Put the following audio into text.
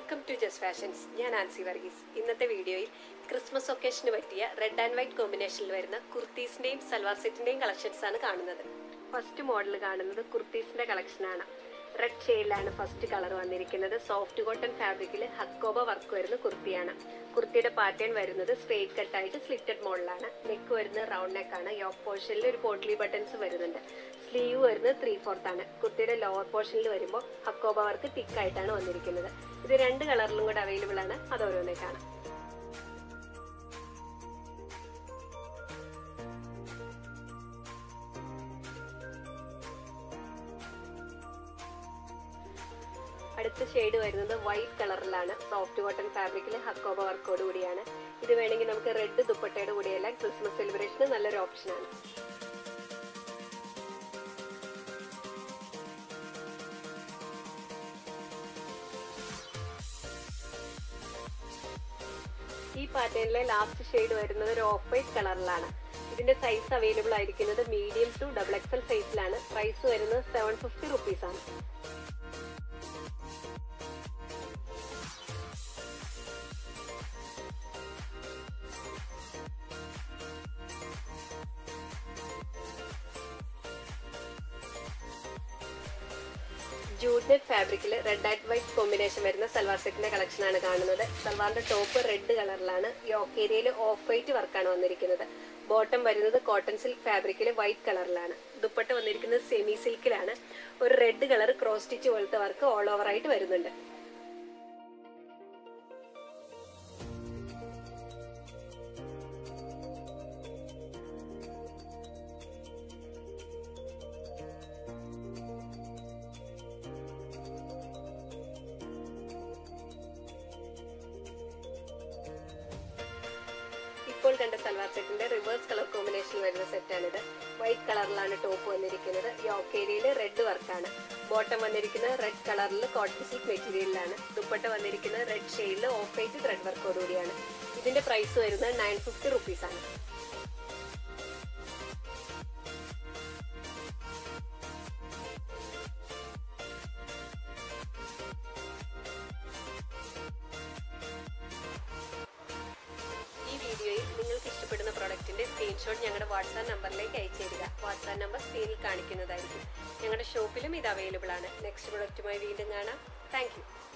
welcome to just fashions ഞാൻ ആൻസി വർഗീസ് ഇന്നത്തെ വീഡിയോയിൽ ക്രിസ്മസ് ഒക്കേഷന് പറ്റിയ റെഡ് ആൻഡ് വൈറ്റ് കോമ്പിനേഷനിൽ വരുന്ന കുർത്തീസിന്റെയും സൽവാർ സെറ്റിന്റെയും കളക്ഷൻസ് ആണ് കാണുന്നത് ഫസ്റ്റ് മോഡൽ കാണുന്നത് കുർത്തീസിന്റെ കളക്ഷനാണ് റെഡ് ഷെയ്ഡിലാണ് ഫസ്റ്റ് കളർ വന്നിരിക്കുന്നത് സോഫ്റ്റ് കോട്ടൺ ഫാബ്രിക്കിൽ ഹക്കോബ വർക്ക് വരുന്ന കുർത്തിയാണ് കുർത്തിയുടെ പാറ്റേൺ വരുന്നത് സ്ട്രേറ്റ് കട്ടായിട്ട് സ്ലിറ്റഡ് മോഡലാണ് നെക്ക് വരുന്നത് റൗണ്ട് നെക്ക് ആണ് യോക്ക് പോർഷനിൽ ഒരു പോട്ട്ലി ബട്ടൺസ് വരുന്നുണ്ട് സ്ലീവ് വരുന്നത് ത്രീ ഫോർത്ത് ആണ് കുർത്തിയുടെ ലോവർ പോർഷനിൽ വരുമ്പോൾ ഹക്കോബ വർക്ക് തിക്ക് ആയിട്ടാണ് വന്നിരിക്കുന്നത് ഇത് രണ്ട് കളറിലും കൂടെ അവൈലബിൾ ആണ് അത് ഓരോന്നേ കാണാം അടുത്ത ഷെയ്ഡ് വരുന്നത് വൈറ്റ് കളറിലാണ് സോഫ്റ്റ് കോട്ടൺ ഫാബ്രിക്കിൽ ഹക്കോബ വർക്കോട് കൂടിയാണ് ഇത് വേണമെങ്കിൽ നമുക്ക് റെഡ് ദുപ്പട്ടയുടെ കൂടിയല്ല ക്രിസ്മസ് സെലിബ്രേഷന് നല്ലൊരു ഓപ്ഷനാണ് ഈ പാറ്റേണിലെ ലാസ്റ്റ് ഷെയ്ഡ് വരുന്നത് ഒരു ഓഫ് വൈറ്റ് കളറിലാണ് ഇതിന്റെ സൈസ് അവൈലബിൾ ആയിരിക്കുന്നത് മീഡിയം ടു ഡബിൾ എക്സൽ സൈസിലാണ് പ്രൈസ് വരുന്നത് സെവൻ ഫിഫ്റ്റി റുപ്പീസ് ആണ് ജൂഡ് നെറ്റ് ഫാബ്രിക്കിൽ റെഡ് ആൻഡ് വൈറ്റ് കോമ്പിനേഷൻ വരുന്ന സൽവാർ സെറ്റിന്റെ കളക്ഷൻ ആണ് കാണുന്നത് സൽവാറിന്റെ ടോപ്പ് റെഡ് കളറിലാണ് യോക്ക് ഏരിയയിൽ ഓഫ് വൈറ്റ് വർക്കാണ് വന്നിരിക്കുന്നത് ബോട്ടം വരുന്നത് കോട്ടൺ സിൽക്ക് ഫാബ്രിക്കിൽ വൈറ്റ് കളറിലാണ് ദുപ്പട്ട വന്നിരിക്കുന്നത് സെമി സിൽക്കിലാണ് ഒരു റെഡ് കളർ ക്രോസ് സ്റ്റിച്ച് പോലത്തെ വർക്ക് ഓൾ ഓവർ ആയിട്ട് വരുന്നുണ്ട് ഇപ്പോൾ കണ്ട സൽവാർ സെറ്റിന്റെ റിവേഴ്സ് കളർ കോമ്പിനേഷൻ വരുന്ന സെറ്റാണിത് വൈറ്റ് കളറിലാണ് ടോപ്പ് വന്നിരിക്കുന്നത് യോക്ക് ഏരിയയിൽ റെഡ് വർക്കാണ് ബോട്ടം വന്നിരിക്കുന്നത് റെഡ് കളറിൽ കോട്ടൺ സിൽക്ക് മെറ്റീരിയലിലാണ് ദുപ്പട്ട വന്നിരിക്കുന്നത് റെഡ് ഷെയ്ഡിൽ ഓഫ് വൈറ്റ് ത്രെഡ് വർക്കോടുകൂടിയാണ് ഇതിന്റെ പ്രൈസ് വരുന്നത് നയൻ ഫിഫ്റ്റി റുപ്പീസ് ആണ് ഈ വീഡിയോയിൽ നിങ്ങൾക്ക് ഇഷ്ടപ്പെടുന്ന പ്രൊഡക്റ്റിന്റെ സ്ക്രീൻഷോട്ട് ഞങ്ങളുടെ വാട്സാപ്പ് നമ്പറിലേക്ക് അയച്ചു തരിക വാട്സാപ്പ് നമ്പർ സ്ക്രീനിൽ കാണിക്കുന്നതായിരിക്കും ഞങ്ങളുടെ ഷോപ്പിലും ഇത് അവൈലബിൾ ആണ് നെക്സ്റ്റ് പ്രൊഡക്റ്റുമായി വീണ്ടും കാണാം താങ്ക്